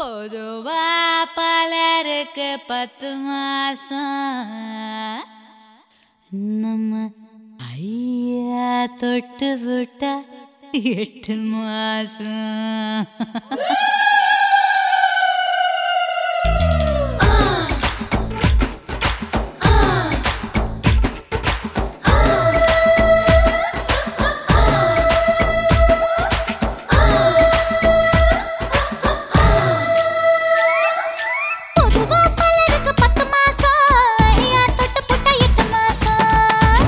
பொதுவா பலருக்கு பத்து மாசம் நம்ம ஐயா தொட்டு விட்டா எட்டு மாசம் பொதுவா பலருக்கு பத்து மாசம் ஐயா தொட்டு புட்டா எட்டு மாசம்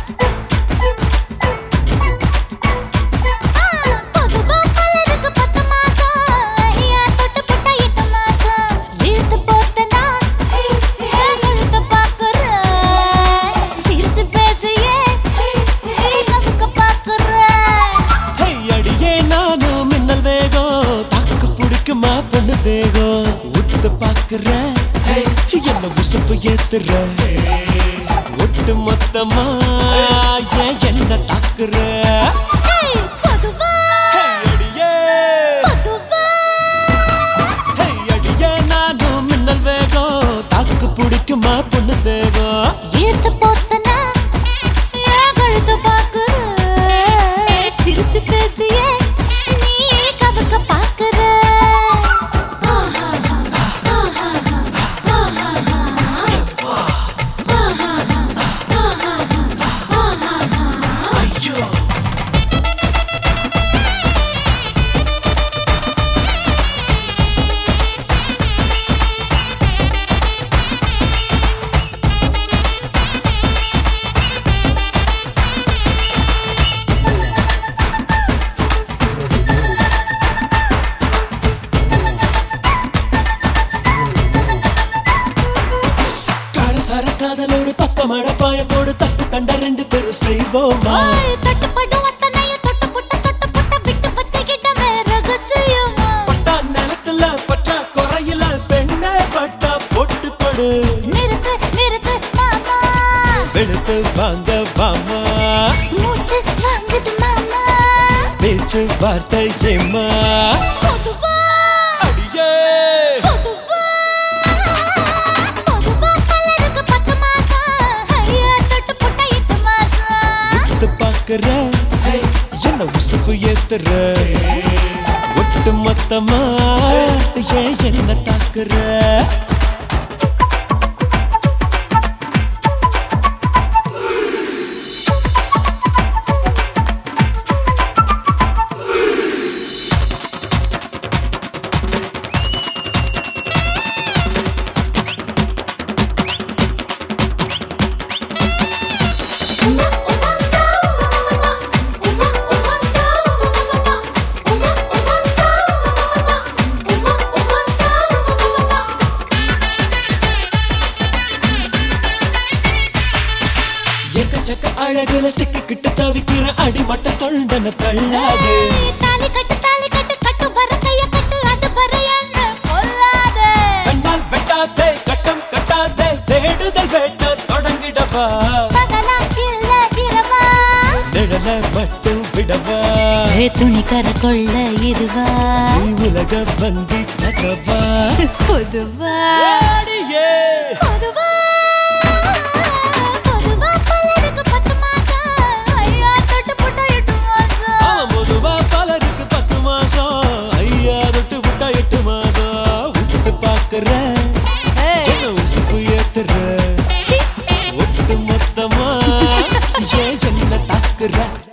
பொதுவா பலருக்கு பத்து மாசம் ஐயா தொட்டு புட்டா எட்டு மாசம் இழுத்து போட்டனா கழுத்து பாக்குற சிரிச்சு பேசியே நமக்கு பாக்குற ஹே, அடியே நானும் மின்னல் வேகம் தாக்கு பிடிக்குமா பொண்ணு தேகம் உத்து பாக்குற ஹே, என்ன உசுப்பு ஏத்துற ஒட்டு மொத்தமா ஏன் என்ன தாக்குற பொதுவா ஹே, அடியே பொதுவா ஹே, அடியே நானும் மின்னல் வேகம் தாக்கு பிடிக்குமா பொண்ணு தேகம் இழுத்து போத்தனா ஏன் கழுத்து பாக்குற சிரிச்சு பேசியே நீ கவக்க பாக்குற ஐயோ காரசார காதலோடு பத்த மழை பாய போடு தட்டு தண்ட ரெண்டு பேரும் செய்வோமா ஓய், தட்டுப்படும் அத்தனையும் தொட்டு புட்ட தொட்டு புட்ட விட்டு பத்திக்கிட்டவே ரகசியமா பட்டா நிலத்துல பட்டா குறையில பெண்ணே பட்டா போட்டு கொடு நிறுத்து நிறுத்து மாமா வெளுத்து வாங்க வாமா மூச்சு வாங்குது மாமா பேச்சு வார்த்தை ஏமா பொதுவா அடியே பொதுவா பொதுவா பலருக்கு பத்து மாசம் ஐயா தொட்டு புட்ட எட்டு மாசம் உத்து பாக்குற என்ன உசுப்பு ஏத்துற ஒட்டு மொத்தமா ஏன் என்ன தாக்குற உமா உமா சாவுமா உமா உமா சாவுமா உமா உமா சாவுமா உமா உமா சாவுமா எக்கச்சக்க அழகுல சிக்கிக்கிட்டு தவிக்கிற அடிமட்ட தொண்டன தள்ளாது தாலி கட்டு தாலி கட்டு கட்டு வர கைய கட்டு அது வர என்ன கொல்லாத கண்ணால் வெட்டாதே கட்டம் கட்டாதே தேடுதல் வேட்ட தொடங்கிடவா பகலா இல்ல இரவா நிழல மட்டும் விடவா ஏ துணி கர கொள்ள இதுவா நீ உலக வங்கி கதவா பொதுவா அடியே பொதுவா பொதுவா பலருக்கு பத்து மாசம் ஐயா தொட்டு புட்ட எட்டு மாசம் அவன் பொதுவா பலருக்கு பத்து மாசம் ஐயா தொட்டு விட்டா எட்டு மாசம் உத்து பாக்குற என்ன உசுப்பு ஏத்துற சி ஒட்டு மொத்தமா ஏன் என்ன தாக்குற